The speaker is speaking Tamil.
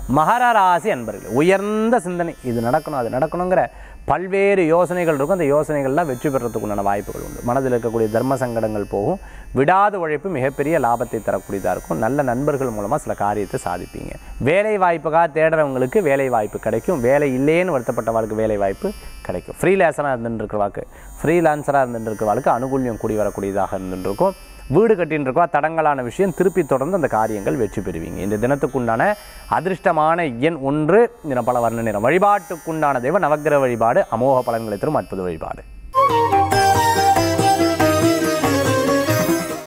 மகர ராசி அன்பர்கள் உயர்ந்த சிந்தனை இது நடக்கணும் அது நடக்கணுங்கிற பல்வேறு யோசனைகள் இருக்கும் அந்த யோசனைகள்லாம் வெற்றி பெறத்துக்கு உண்டான வாய்ப்புகள் உண்டு மனதில் இருக்கக்கூடிய தர்ம சங்கடங்கள் போகும் விடாத உழைப்பு மிகப்பெரிய லாபத்தை தரக்கூடியதாக இருக்கும் நல்ல நண்பர்கள் மூலமாக சில காரியத்தை சாதிப்பீங்க வேலை வாய்ப்புக்காக தேடுறவங்களுக்கு வேலை வாய்ப்பு கிடைக்கும் வேலை இல்லையேன்னு வருத்தப்பட்டவாளுக்கு வேலை வாய்ப்பு கிடைக்கும் ஃப்ரீலான்சராக இருந்துட்டு இருக்கிறவாக்கு ஃப்ரீலான்சராக இருந்துட்டு இருக்கிறவாளுக்கு அனுகூல்யம் கூடி வரக்கூடியதாக இருந்துட்டு இருக்கும் வீடு கட்டின்னு இருக்கோ தடங்கலான விஷயம் திருப்பி தொடர்ந்து அந்த காரியங்கள் வெற்றி பெறுவீங்க இந்த தினத்துக்குண்டான அதிர்ஷ்டமான எண் ஒன்று தின பல வர்ண நிறம் வழிபாட்டுக்குண்டான தெய்வம் நவக்கிரக வழிபாடு அமோக பலன்களை தரும் அற்புத வழிபாடு